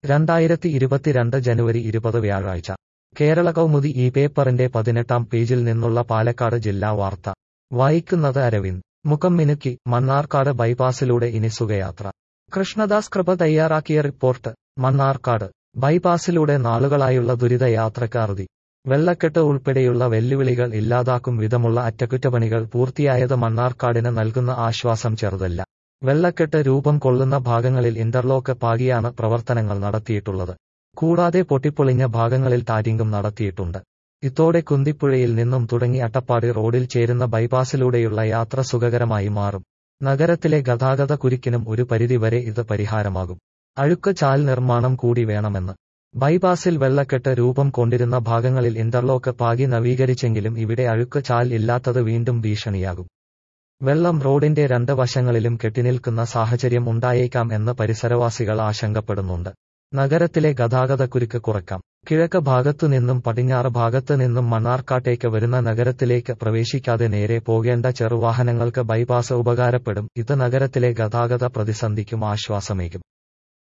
രണ്ടായിരത്തി ഇരുപത്തിരണ്ട് ജനുവരി ഇരുപത് വ്യാഴാഴ്ച കേരള കൗമുദി ഈ പേപ്പറിന്റെ പതിനെട്ടാം പേജിൽ നിന്നുള്ള പാലക്കാട് ജില്ലാ വാർത്ത വായിക്കുന്നത് അരവിന്ദ് മുഖം മിനുക്കി മണ്ണാർക്കാട് ബൈപ്പാസിലൂടെ ഇനി സുഖയാത്ര കൃഷ്ണദാസ് കൃപ തയ്യാറാക്കിയ റിപ്പോർട്ട് മണ്ണാർക്കാട് ബൈപ്പാസിലൂടെ നാളുകളായുള്ള ദുരിതയാത്രക്ക് അറുതി വെള്ളക്കെട്ട് ഉൾപ്പെടെയുള്ള വെല്ലുവിളികൾ ഇല്ലാതാക്കും വിധമുള്ള അറ്റകുറ്റപ്പണികൾ പൂർത്തിയായത് മണ്ണാർക്കാടിന് നൽകുന്ന ആശ്വാസം ചെറുതല്ല വെള്ളക്കെട്ട് രൂപം കൊള്ളുന്ന ഭാഗങ്ങളിൽ ഇന്റർലോക്ക് പാകിയാണ് പ്രവർത്തനങ്ങൾ നടത്തിയിട്ടുള്ളത് കൂടാതെ പൊട്ടിപ്പൊളിഞ്ഞ ഭാഗങ്ങളിൽ ടാരിങ്ങും നടത്തിയിട്ടുണ്ട് ഇതോടെ കുന്തിപ്പുഴയിൽ നിന്നും തുടങ്ങി അട്ടപ്പാടി റോഡിൽ ചേരുന്ന ബൈപ്പാസിലൂടെയുള്ള യാത്ര സുഖകരമായി മാറും നഗരത്തിലെ ഗതാഗത കുരുക്കിനും ഒരു പരിധിവരെ ഇത് പരിഹാരമാകും അഴുക്ക് ചാൽ നിർമ്മാണം കൂടി വേണമെന്ന് ബൈപ്പാസിൽ വെള്ളക്കെട്ട് രൂപം കൊണ്ടിരുന്ന ഭാഗങ്ങളിൽ ഇന്റർലോക്ക് പാകി നവീകരിച്ചെങ്കിലും ഇവിടെ അഴുക്ക് ചാൽ ഇല്ലാത്തത് വീണ്ടും ഭീഷണിയാകും വെള്ളം റോഡിന്റെ രണ്ട് വശങ്ങളിലും കെട്ടിനിൽക്കുന്ന സാഹചര്യം ഉണ്ടായേക്കാം എന്ന് പരിസരവാസികൾ ആശങ്കപ്പെടുന്നുണ്ട് നഗരത്തിലെ ഗതാഗതക്കുരുക്ക് കുറയ്ക്കാം കിഴക്ക് ഭാഗത്തുനിന്നും പടിഞ്ഞാറ് ഭാഗത്ത് നിന്നും മണ്ണാർക്കാട്ടേക്ക് വരുന്ന നഗരത്തിലേക്ക് പ്രവേശിക്കാതെ നേരെ പോകേണ്ട ചെറുവാഹനങ്ങൾക്ക് ബൈപ്പാസ് ഉപകാരപ്പെടും ഇത് നഗരത്തിലെ ഗതാഗത പ്രതിസന്ധിക്കും ആശ്വാസമേകും